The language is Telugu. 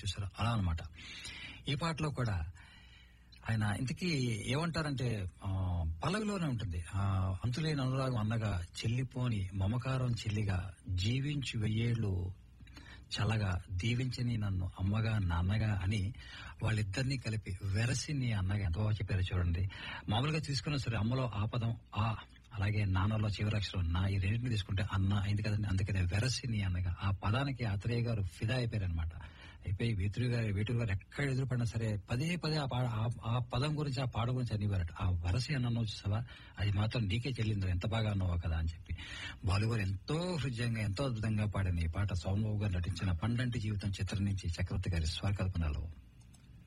చూసారు అలా అనమాట ఈ పాటలో కూడా ఆయన ఇంతకీ ఏమంటారంటే ఆ, పల్లవిలోనే ఉంటుంది ఆ, అంతులేని అనురాగం అన్నగా చెల్లిపోని మమకారం చెల్లిగా జీవించి వెయ్యేళ్ళు చల్లగా దీవించని నన్ను అమ్మగా నాన్నగా అని వాళ్ళిద్దరినీ కలిపి వెరసి నీ అన్నగా ఎంత బాగా చెప్పారో చూడండి మామూలుగా తీసుకున్నా సరే అమ్మలో ఆ పదం ఆ అలాగే నాన్నలో చివరి అక్షరం నా ఈ రెండింటిని తీసుకుంటే అన్న అయింది కదండి అందుకనే వెరసి నీ అన్నగా ఆ పదానికి ఆత్రేయ గారు ఫిదా అయిపోయారనమాట అయిపోయి వేతురు గారు వేటూరు గారు ఎక్కడ ఎదురుపడినా సరే పదే పదే ఆ పాట ఆ- ఆ పదం గురించి ఆ పాట గురించి అనివారట ఆ వరసి అన్న చూసావా అది మాత్రం నీకే చెల్లిందిరా ఎంత బాగా అన్నావో కదా అని చెప్పి బాలు గారు ఎంతో హృదయంగా ఎంతో అద్భుతంగా పాడిన ఈ పాట సోమబాబు గారు నటించిన పండంటి జీవితం చిత్రం నుంచి చక్రవర్తి గారి స్వరకల్పనలో